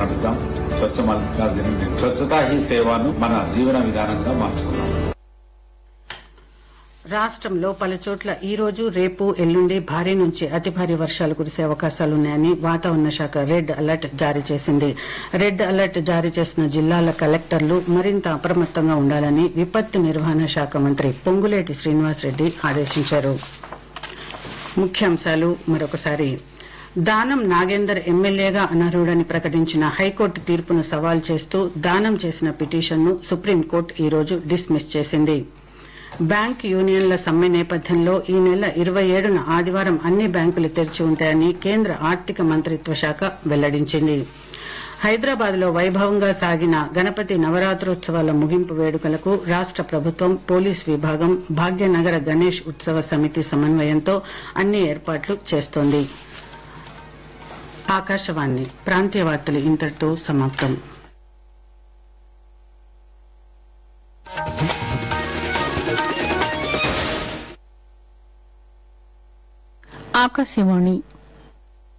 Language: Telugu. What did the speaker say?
పాటిద్దాం స్వచ్ఛ మల్లికార్జున స్వచ్ఛతా హీ సేవను మన జీవన విధానంగా మార్చుకుందాం రాష్ట్రంలో పలుచోట్ల ఈ రోజు రేపు ఎల్లుండి భారీ నుంచి అతి భారీ వర్షాలు కురిసే అవకాశాలున్నాయని వాతావరణ శాఖ రెడ్ అలర్ట్ జారీ చేసింది రెడ్ అలర్ట్ జారీ చేసిన జిల్లాల కలెక్టర్లు మరింత అప్రమత్తంగా ఉండాలని విపత్తు నిర్వహణ శాఖ మంత్రి పొంగులేటి శ్రీనివాసరెడ్డి ఆదేశించారు ముఖ్యాంశాలు మరొకసారి దానం నాగేందర్ ఎమ్మెల్యేగా అనర్హుడని ప్రకటించిన హైకోర్టు తీర్పును సవాల్ చేస్తూ దానం చేసిన పిటిషన్ను సుప్రీంకోర్టు ఈ రోజు డిస్మిస్ చేసింది బ్యాంక్ యూనియన్ల సమ్మె నేపథ్యంలో ఈ నెల ఇరవై ఏడున ఆదివారం అన్ని బ్యాంకులు తెరిచి ఉంటాయని కేంద్ర ఆర్థిక మంత్రిత్వ శాఖ వెల్లడించింది హైదరాబాద్ లో వైభవంగా సాగిన గణపతి నవరాత్రోత్సవాల ముగింపు వేడుకలకు రాష్ట ప్రభుత్వం పోలీస్ విభాగం భాగ్యనగర గణేష్ ఉత్సవ సమితి సమన్వయంతో అన్ని ఏర్పాట్లు చేస్తోంది ఆకాశవాణి ప్రాంతీయ వార్తలు ఇంతటితో సమాప్తం ఆకాశవాణి